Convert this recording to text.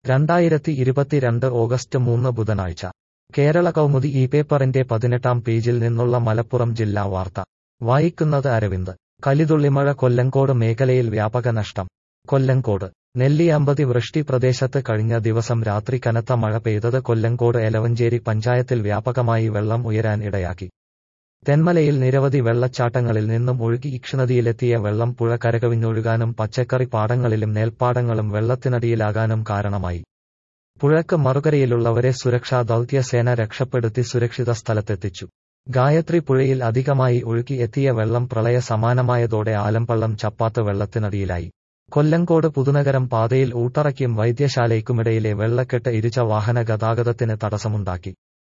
രണ്ടായിരത്തി ഇരുപത്തിരണ്ട് ഓഗസ്റ്റ് മൂന്ന് ബുധനാഴ്ച കേരള കൗമുദി ഈ പേപ്പറിന്റെ പതിനെട്ടാം പേജിൽ നിന്നുള്ള മലപ്പുറം ജില്ലാ വാർത്ത വായിക്കുന്നത് അരവിന്ദ് കലിതുള്ളിമഴ കൊല്ലങ്കോട് മേഖലയിൽ വ്യാപക നഷ്ടം കൊല്ലങ്കോട് നെല്ലിയാമ്പതി വൃഷ്ടി പ്രദേശത്ത് കഴിഞ്ഞ ദിവസം രാത്രി കനത്ത മഴ പെയ്തത് കൊല്ലങ്കോട് എലവഞ്ചേരി പഞ്ചായത്തിൽ വ്യാപകമായി വെള്ളം ഉയരാൻ ഇടയാക്കി തെന്മലയിൽ നിരവധി വെള്ളച്ചാട്ടങ്ങളിൽ നിന്നും ഒഴുകി ഇക്ഷണതിയിലെത്തിയ വെള്ളം പുഴ കരകവിഞ്ഞൊഴുകാനും പച്ചക്കറി പാടങ്ങളിലും നെൽപ്പാടങ്ങളും വെള്ളത്തിനടിയിലാകാനും കാരണമായി പുഴക്ക് മറുകരയിലുള്ളവരെ സുരക്ഷാ ദൗത്യസേന രക്ഷപ്പെടുത്തി സുരക്ഷിത സ്ഥലത്തെത്തിച്ചു ഗായത്രി പുഴയിൽ അധികമായി ഒഴുകി എത്തിയ വെള്ളം പ്രളയ സമാനമായതോടെ ആലമ്പള്ളം ചപ്പാത്ത് വെള്ളത്തിനടിയിലായി കൊല്ലങ്കോട് പുതുനഗരം പാതയിൽ ഊട്ടറയ്ക്കും വൈദ്യശാലയ്ക്കുമിടയിലെ വെള്ളക്കെട്ട് ഇരിച്ച വാഹന ഗതാഗതത്തിന് തടസ്സമുണ്ടാക്കി